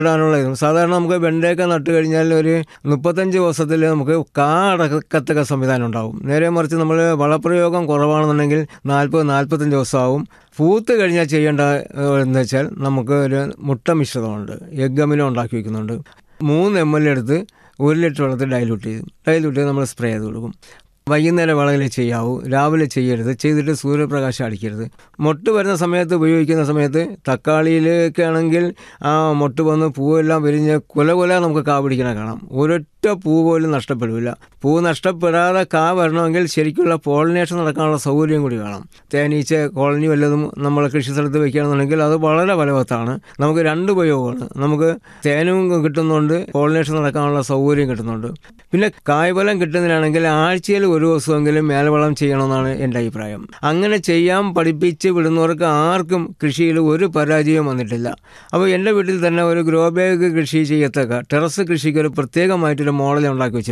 ഇടാനുള്ള ഇതും സാധാരണ നമുക്ക് വെണ്ടയൊക്കെ നട്ട് കഴിഞ്ഞാൽ ഒരു മുപ്പത്തഞ്ച് ദിവസത്തിൽ നമുക്ക് കാ അടക്കത്തക്ക സംവിധാനം ഉണ്ടാവും നേരെ മറിച്ച് നമ്മൾ വളപ്രയോഗം കുറവാണെന്നുണ്ടെങ്കിൽ നാൽപ്പത് നാൽപ്പത്തഞ്ച് ദിവസമാവും പൂത്ത് കഴിഞ്ഞാൽ ചെയ്യേണ്ട ഏഹ്, എന്ന് വെച്ചാൽ നമുക്ക് ഒരു മുട്ട മിശ്രിതമുണ്ട് എഗ് അമിലം ഉണ്ടാക്കി വയ്ക്കുന്നുണ്ട് മൂന്ന് എം എൽ എടുത്ത് ഒരു ലിറ്റർ വെള്ളത്തിൽ ഡൈലൂട്ട് ചെയ്യും ഡൈലൂട്ട് ചെയ്ത് നമ്മൾ സ്പ്രേ ചെയ്ത് കൊടുക്കും വൈകുന്നേരം വേളയിൽ ചെയ്യാവൂ രാവിലെ ചെയ്യരുത് ചെയ്തിട്ട് സൂര്യപ്രകാശം അടിക്കരുത് മൊട്ട് വരുന്ന സമയത്ത് ഉപയോഗിക്കുന്ന സമയത്ത് തക്കാളിയിലേക്ക് ആണെങ്കിൽ ആ മൊട്ട് വന്ന് പൂവെല്ലാം വിരിഞ്ഞ് കുല കുല നമുക്ക് കാ പിടിക്കണ കാണാം ഒരൊറ്റ പൂ പോലും നഷ്ടപ്പെടില്ല പൂ നഷ്ടപ്പെടാതെ കാ വരണമെങ്കിൽ ശരിക്കുള്ള പോളിനേഷൻ നടക്കാനുള്ള സൗകര്യം കൂടി വേണം തേനീച്ച കോളനി വല്ലതും നമ്മൾ കൃഷി സ്ഥലത്ത് വെക്കുകയാണെന്നുണ്ടെങ്കിൽ അത് വളരെ ഫലവത്താണ് നമുക്ക് രണ്ട് ഉപയോഗമാണ് നമുക്ക് തേനും കിട്ടുന്നുണ്ട് പോളിനേഷൻ നടക്കാനുള്ള സൗകര്യം കിട്ടുന്നുണ്ട് പിന്നെ കായ്ഫലം കിട്ടുന്നതിനാണെങ്കിൽ ആഴ്ചയിൽ ഒരു ദിവസമെങ്കിലും മേൽവളം ചെയ്യണമെന്നാണ് എൻ്റെ അഭിപ്രായം അങ്ങനെ ചെയ്യാൻ പഠിപ്പിച്ച് വിടുന്നവർക്ക് ആർക്കും കൃഷിയിൽ ഒരു പരാജയവും വന്നിട്ടില്ല അപ്പോൾ എൻ്റെ വീട്ടിൽ തന്നെ ഒരു ഗ്രോ ബാഗ് കൃഷി ചെയ്യത്തക്ക ടെറസ് കൃഷിക്ക് ഒരു പ്രത്യേകമായിട്ടൊരു മോഡൽ ഉണ്ടാക്കി വെച്ചിട്ടുണ്ട്